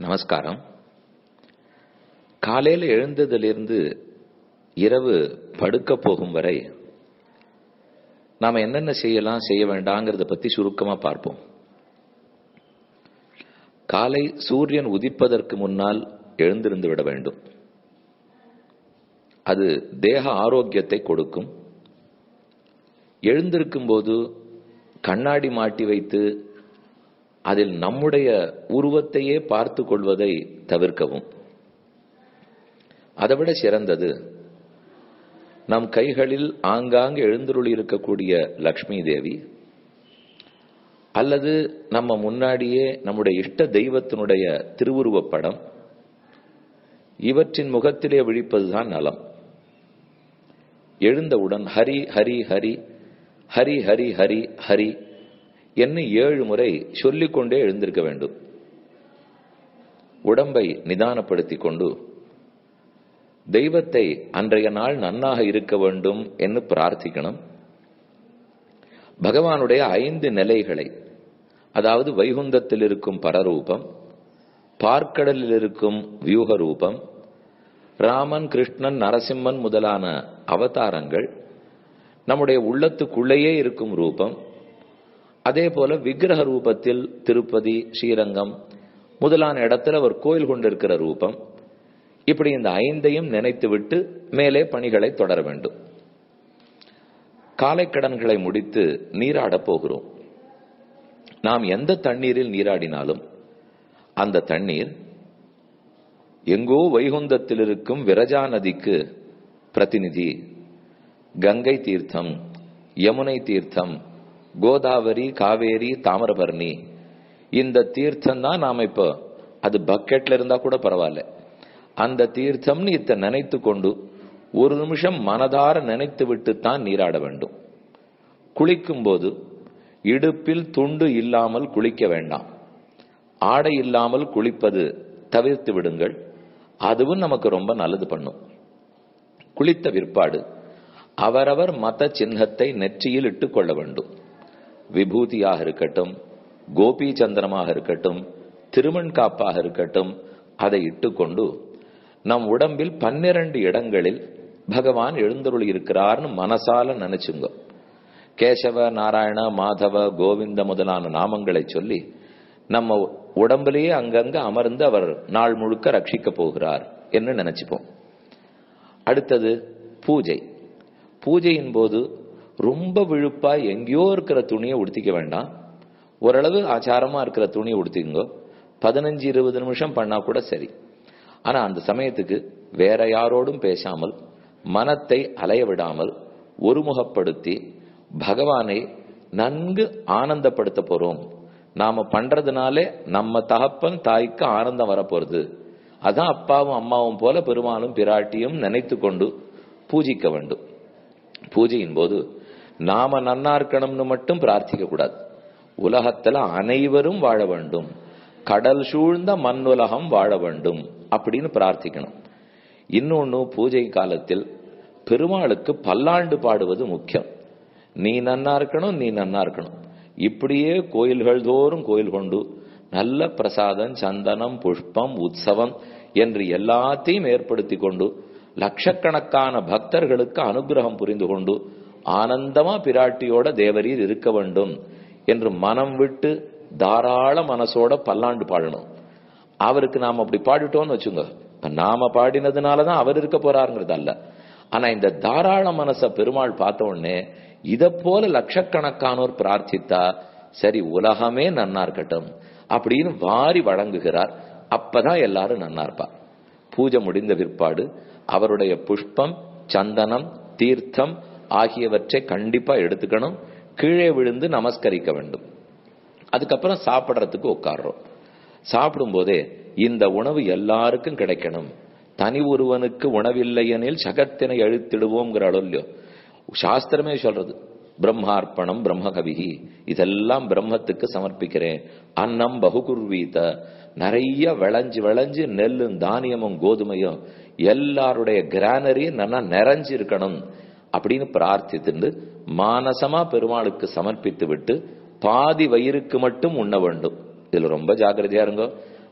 நமஸ்காரம் காலையில எழுந்ததிலிருந்து இரவு படுக்க போகும் வரை நாம என்னென்ன செய்யலாம் செய்ய வேண்டாங்கிறத பத்தி சுருக்கமா பார்ப்போம் காலை சூரியன் உதிப்பதற்கு முன்னால் எழுந்திருந்து விட வேண்டும் அது தேக ஆரோக்கியத்தை கொடுக்கும் எழுந்திருக்கும் போது கண்ணாடி மாட்டி வைத்து அதில் நம்முடைய உருவத்தையே பார்த்து கொள்வதை தவிர்க்கவும் அதைவிட சிறந்தது நம் கைகளில் ஆங்காங்கு எழுந்தருளி இருக்கக்கூடிய லக்ஷ்மி தேவி அல்லது நம்ம முன்னாடியே நம்முடைய இஷ்ட தெய்வத்தினுடைய திருவுருவப் படம் இவற்றின் முகத்திலே விழிப்பதுதான் நலம் எழுந்தவுடன் ஹரி ஹரி ஹரி ஹரி ஹரி ஹரி ஹரி என்ன ஏழு முறை சொல்லிக்கொண்டே எழுந்திருக்க வேண்டும் உடம்பை நிதானப்படுத்திக் கொண்டு தெய்வத்தை அன்றைய நாள் நன்னாக இருக்க வேண்டும் என்று பிரார்த்திக்கணும் பகவானுடைய ஐந்து நிலைகளை அதாவது வைகுந்தத்தில் இருக்கும் பரரூபம் பார்க்கடலில் இருக்கும் வியூக ரூபம் ராமன் கிருஷ்ணன் நரசிம்மன் முதலான அவதாரங்கள் நம்முடைய உள்ளத்துக்குள்ளேயே இருக்கும் ரூபம் அதே போல விக்கிரக ரூபத்தில் திருப்பதி ஸ்ரீரங்கம் முதலான இடத்துல அவர் கோயில் கொண்டிருக்கிற ரூபம் இப்படி இந்த ஐந்தையும் நினைத்துவிட்டு மேலே பணிகளை தொடர வேண்டும் காலை கடன்களை முடித்து நீராடப் போகிறோம் நாம் எந்த தண்ணீரில் நீராடினாலும் அந்த தண்ணீர் எங்கோ வைகுந்தத்தில் இருக்கும் விரஜா நதிக்கு பிரதிநிதி கங்கை தீர்த்தம் யமுனை தீர்த்தம் கோதாவரி காவேரி தாமிரபரணி இந்த தீர்த்தம் தான் நாம இப்போ அது பக்கெட்ல இருந்தா கூட பரவாயில்ல அந்த தீர்த்தம்னு இத்த நினைத்து கொண்டு ஒரு நிமிஷம் மனதார நினைத்து விட்டு தான் நீராட வேண்டும் குளிக்கும் போது இடுப்பில் துண்டு இல்லாமல் குளிக்க வேண்டாம் ஆடை இல்லாமல் குளிப்பது தவிர்த்து விடுங்கள் அதுவும் நமக்கு ரொம்ப நல்லது பண்ணும் குளித்த விற்பாடு அவரவர் மத சின்னத்தை நெற்றியில் இட்டுக் கொள்ள வேண்டும் விபூதியாக இருக்கட்டும் கோபி சந்திரமாக இருக்கட்டும் திருமண் காப்பாக இருக்கட்டும் அதை இட்டுக்கொண்டு நம் உடம்பில் பன்னிரண்டு இடங்களில் பகவான் எழுந்தருளி இருக்கிறார்னு மனசால நினைச்சுங்க கேசவ நாராயண மாதவ கோவிந்த முதலான நாமங்களை சொல்லி நம்ம உடம்பிலேயே அங்கங்க அமர்ந்து அவர் நாள் முழுக்க ரட்சிக்க போகிறார் என்று நினைச்சுப்போம் அடுத்தது பூஜை பூஜையின் போது ரொம்ப விழுப்பா எங்கேயோ இருக்கிற துணியை உடுத்திக்க வேண்டாம் ஓரளவு ஆச்சாரமா இருக்கிற துணியை உடுத்திக்கோ பதினஞ்சு இருபது நிமிஷம் பண்ணா கூட சரி ஆனா அந்த சமயத்துக்கு வேற யாரோடும் பேசாமல் மனத்தை அலைய விடாமல் ஒருமுகப்படுத்தி பகவானை நன்கு ஆனந்தப்படுத்த போறோம் நாம பண்றதுனாலே நம்ம தகப்பன் தாய்க்கு ஆனந்தம் வரப்போறது அதான் அப்பாவும் அம்மாவும் போல பெருமாளும் பிராட்டியும் நினைத்து கொண்டு பூஜிக்க வேண்டும் பூஜையின் போது நாம நன்னா இருக்கணும்னு மட்டும் பிரார்த்திக்க கூடாது உலகத்துல அனைவரும் வாழ வேண்டும் கடல் சூழ்ந்த மண் உலகம் வாழ வேண்டும் அப்படின்னு பிரார்த்திக்கணும் இன்னொன்னு பூஜை காலத்தில் பெருமாளுக்கு பல்லாண்டு பாடுவது முக்கியம் நீ நன்னா இருக்கணும் நீ நன்னா இருக்கணும் இப்படியே கோயில்கள் தோறும் கோயில் கொண்டு நல்ல பிரசாதம் சந்தனம் புஷ்பம் உற்சவம் என்று எல்லாத்தையும் ஏற்படுத்தி கொண்டு லட்சக்கணக்கான பக்தர்களுக்கு அனுகிரகம் புரிந்து கொண்டு ஆனந்தமா பிராட்டியோட தேவரீர் இருக்க வேண்டும் என்று மனம் விட்டு தாராள மனசோட பல்லாண்டு பாடணும் அவருக்கு நாம அப்படி பாடிட்டோம்னு வச்சுங்க நாம பாடினதுனாலதான் அவர் இருக்க போறாருங்கிறது அல்ல ஆனா இந்த தாராள மனச பெருமாள் பார்த்த உடனே இத போல லட்சக்கணக்கானோர் பிரார்த்தித்தா சரி உலகமே நன்னா இருக்கட்டும் அப்படின்னு வாரி வழங்குகிறார் அப்பதான் எல்லாரும் நன்னா இருப்பா பூஜை முடிந்த விற்பாடு அவருடைய புஷ்பம் சந்தனம் தீர்த்தம் ஆகியவற்றை கண்டிப்பா எடுத்துக்கணும் கீழே விழுந்து நமஸ்கரிக்க வேண்டும் அதுக்கப்புறம் சாப்பிட்றதுக்கு உட்காடுறோம் சாப்பிடும் போதே இந்த உணவு எல்லாருக்கும் கிடைக்கணும் தனி ஒருவனுக்கு உணவில்லை எனில் சகத்தினை அழுத்திடுவோங்கிற அளவுலையோ சாஸ்திரமே சொல்றது பிரம்மார்ப்பணம் பிரம்மகவிகி இதெல்லாம் பிரம்மத்துக்கு சமர்ப்பிக்கிறேன் அன்னம் பகுகுர்வீத நிறைய விளைஞ்சு விளைஞ்சு நெல்லும் தானியமும் கோதுமையும் எல்லாருடைய கிரானரியும் நல்லா நிறைஞ்சு இருக்கணும் அப்படின்னு பிரார்த்தித்து மானசமா பெருமாளுக்கு சமர்ப்பித்து விட்டு பாதி வயிறுக்கு மட்டும் உண்ண வேண்டும் இதுல ரொம்ப ஜாக்கிரதையா இருங்கோ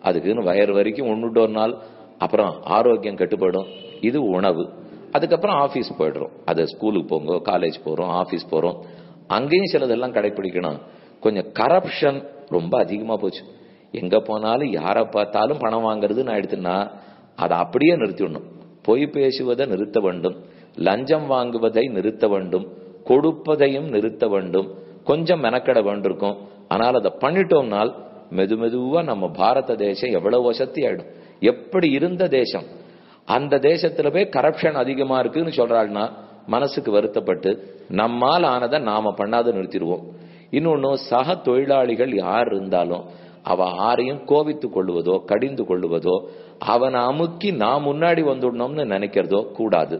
அதுக்குன்னு வயறு வரைக்கும் உண்ணுட்டு ஒரு நாள் அப்புறம் ஆரோக்கியம் கட்டுப்படும் இது உணவு அதுக்கப்புறம் ஆபீஸ் போயிடுறோம் அது ஸ்கூலுக்கு போங்க காலேஜ் போறோம் ஆபீஸ் போறோம் அங்கேயும் சிலதெல்லாம் கடைபிடிக்கணும் கொஞ்சம் கரப்ஷன் ரொம்ப அதிகமா போச்சு எங்க போனாலும் யாரை பார்த்தாலும் பணம் வாங்குறது நான் எடுத்துனா அதை அப்படியே நிறுத்திடணும் பொய் பேசுவதை நிறுத்த வேண்டும் லஞ்சம் வாங்குவதை நிறுத்த வேண்டும் கொடுப்பதையும் நிறுத்த வேண்டும் கொஞ்சம் மெனக்கட வேண்டிருக்கும் ஆனால் அதை பண்ணிட்டோம்னால் மெது மெதுவா நம்ம பாரத தேசம் எவ்வளவு வசதி ஆயிடும் எப்படி இருந்த தேசம் அந்த தேசத்துல போய் கரப்ஷன் அதிகமா இருக்குன்னு சொல்றாள்னா மனசுக்கு வருத்தப்பட்டு நம்மால் ஆனதை நாம பண்ணாத நிறுத்திடுவோம் இன்னொன்னு சக தொழிலாளிகள் யார் இருந்தாலும் அவ ஆரையும் கோவித்து கொள்வதோ கடிந்து கொள்வதோ அவனை அமுக்கி நான் முன்னாடி வந்துடணும்னு நினைக்கிறதோ கூடாது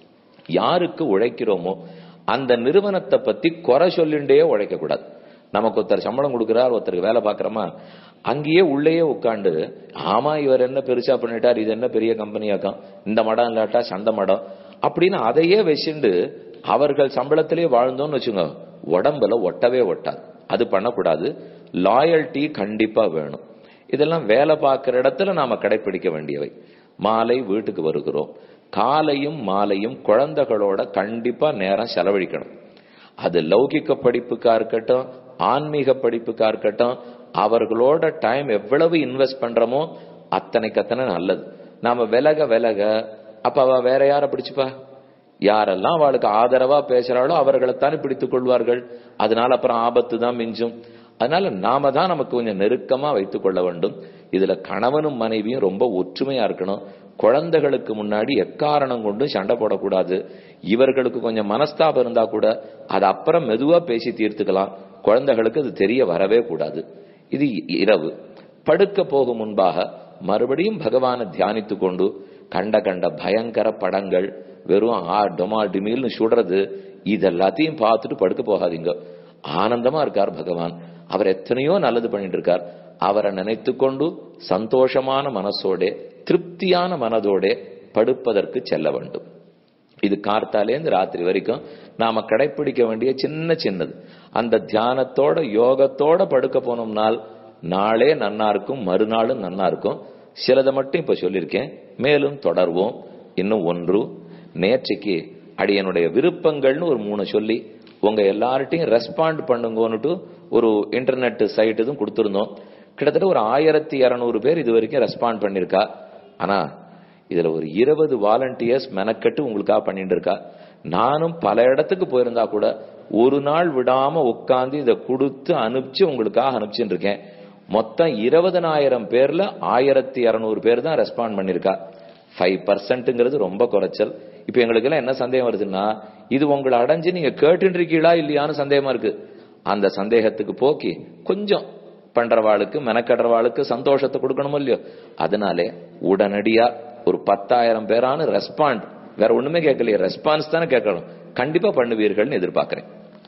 யாருக்கு உழைக்கிறோமோ அந்த நிறுவனத்தை பத்தி குறை சொல்லிண்டே உழைக்க கூடாது நமக்கு ஒருத்தர் சம்பளம் கொடுக்கிறார் ஒருத்தருக்கு வேலை பார்க்கறோமா அங்கேயே உள்ளேயே உட்காந்து ஆமா இவர் என்ன பெருசா பண்ணிட்டார் இது என்ன பெரிய கம்பெனியாக்கம் இந்த மடம் இல்லாட்டா சந்த மடம் அப்படின்னு அதையே வச்சுண்டு அவர்கள் சம்பளத்திலே வாழ்ந்தோம்னு வச்சுங்க உடம்புல ஒட்டவே ஒட்டாது அது பண்ணக்கூடாது லாயல்ட்டி கண்டிப்பா வேணும் இதெல்லாம் வேலை பார்க்கிற இடத்துல நாம கடைபிடிக்க வேண்டியவை மாலை வீட்டுக்கு வருகிறோம் காலையும் மாலையும் குழந்தைகளோட கண்டிப்பா நேரம் செலவழிக்கணும் அது லௌகிக்க படிப்புக்கா இருக்கட்டும் ஆன்மீக படிப்புக்கா இருக்கட்டும் அவர்களோட டைம் எவ்வளவு இன்வெஸ்ட் பண்றோமோ அத்தனைக்கு அத்தனை நல்லது நாம விலக விலக அப்ப அவ வேற யார பிடிச்சுப்பா யாரெல்லாம் அவளுக்கு ஆதரவா பேசுறாளோ அவர்களைத்தானே பிடித்துக் கொள்வார்கள் அதனால அப்புறம் ஆபத்து தான் மிஞ்சும் அதனால நாம தான் நமக்கு கொஞ்சம் நெருக்கமா வைத்துக் கொள்ள வேண்டும் இதுல கணவனும் மனைவியும் ரொம்ப ஒற்றுமையா இருக்கணும் குழந்தைகளுக்கு முன்னாடி எக்காரணம் கொண்டு சண்டை போடக்கூடாது இவர்களுக்கு கொஞ்சம் மனஸ்தாபம் இருந்தா கூட அது அப்புறம் மெதுவா பேசி தீர்த்துக்கலாம் குழந்தைகளுக்கு அது தெரிய வரவே கூடாது இது இரவு படுக்க போகும் முன்பாக மறுபடியும் பகவானை தியானித்து கொண்டு கண்ட கண்ட பயங்கர படங்கள் வெறும் ஆ டொமா டிமில்னு சுடுறது இதெல்லாத்தையும் பார்த்துட்டு படுக்க போகாதீங்க ஆனந்தமா இருக்கார் பகவான் அவர் எத்தனையோ நல்லது பண்ணிட்டு இருக்கார் அவரை நினைத்து கொண்டு சந்தோஷமான மனசோட திருப்தியான மனதோட படுப்பதற்கு செல்ல வேண்டும் இது கார்த்தாலேருந்து ராத்திரி வரைக்கும் நாம கடைபிடிக்க வேண்டிய சின்ன சின்னது அந்த தியானத்தோட யோகத்தோட படுக்க போனோம்னால் நாளே நன்னா இருக்கும் மறுநாளும் நன்னா இருக்கும் சிலதை மட்டும் இப்ப சொல்லியிருக்கேன் மேலும் தொடர்வோம் இன்னும் ஒன்று நேற்றைக்கு அடியனுடைய விருப்பங்கள்னு ஒரு மூணு சொல்லி உங்க எல்லார்ட்டையும் ரெஸ்பாண்ட் பண்ணுங்கன்னுட்டு ஒரு இன்டர்நெட் சைட் இதுவும் கொடுத்துருந்தோம் கிட்டத்தட்ட ஒரு ஆயிரத்தி இருநூறு பேர் இது வரைக்கும் ரெஸ்பாண்ட் பண்ணிருக்கா ஆனா இதுல ஒரு இருபது வாலண்டியர்ஸ் மெனக்கட்டு உங்களுக்காக பண்ணிட்டு இருக்கா நானும் பல இடத்துக்கு போயிருந்தா கூட ஒரு நாள் விடாம உட்காந்து இதை கொடுத்து அனுப்பிச்சு உங்களுக்காக அனுப்பிச்சுட்டு இருக்கேன் மொத்தம் இருபதனாயிரம் பேர்ல ஆயிரத்தி இருநூறு பேர் தான் ரெஸ்பாண்ட் பண்ணிருக்கா ஃபைவ் பர்சன்ட்ங்கிறது ரொம்ப குறைச்சல் இப்ப எங்களுக்கு எல்லாம் என்ன சந்தேகம் வருதுன்னா இது உங்களை அடைஞ்சு நீங்க கேட்டு இருக்கீங்களா இல்லையான்னு சந்தேகமா இருக்கு அந்த சந்தேகத்துக்கு போக்கி கொஞ்சம் பண்றவாளுக்கு மெனக்கடுறவாளுக்கு சந்தோஷத்தை கொடுக்கணும் இல்லையோ அதனாலே உடனடியா ஒரு பத்தாயிரம் பேரான ரெஸ்பாண்ட் வேற ஒண்ணுமே கேட்கலையே ரெஸ்பான்ஸ் தானே கேட்கணும் கண்டிப்பா பண்ணுவீர்கள்னு எதிர்பார்க்கிறேன்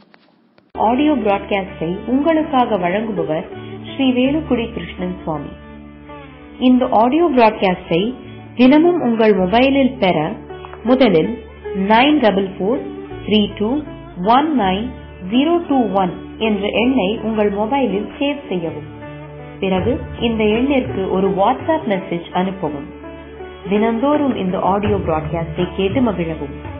ஆடியோ பிராட்காஸ்டை உங்களுக்காக வழங்குபவர் ஸ்ரீ வேலுக்குடி கிருஷ்ணன் சுவாமி இந்த ஆடியோ பிராட்காஸ்டை தினமும் உங்கள் மொபைலில் பெற முதலில் nine double four three two one nine zero two one என்ற எண்ணை உங்கள் மொபைலில் சேவ் செய்யவும் பிறகு இந்த எண்ணிற்கு ஒரு வாட்ஸ்அப் மெசேஜ் அனுப்பவும் தினந்தோறும் இந்த ஆடியோ பிராட்காஸ்டை கேட்டு மகிழவும்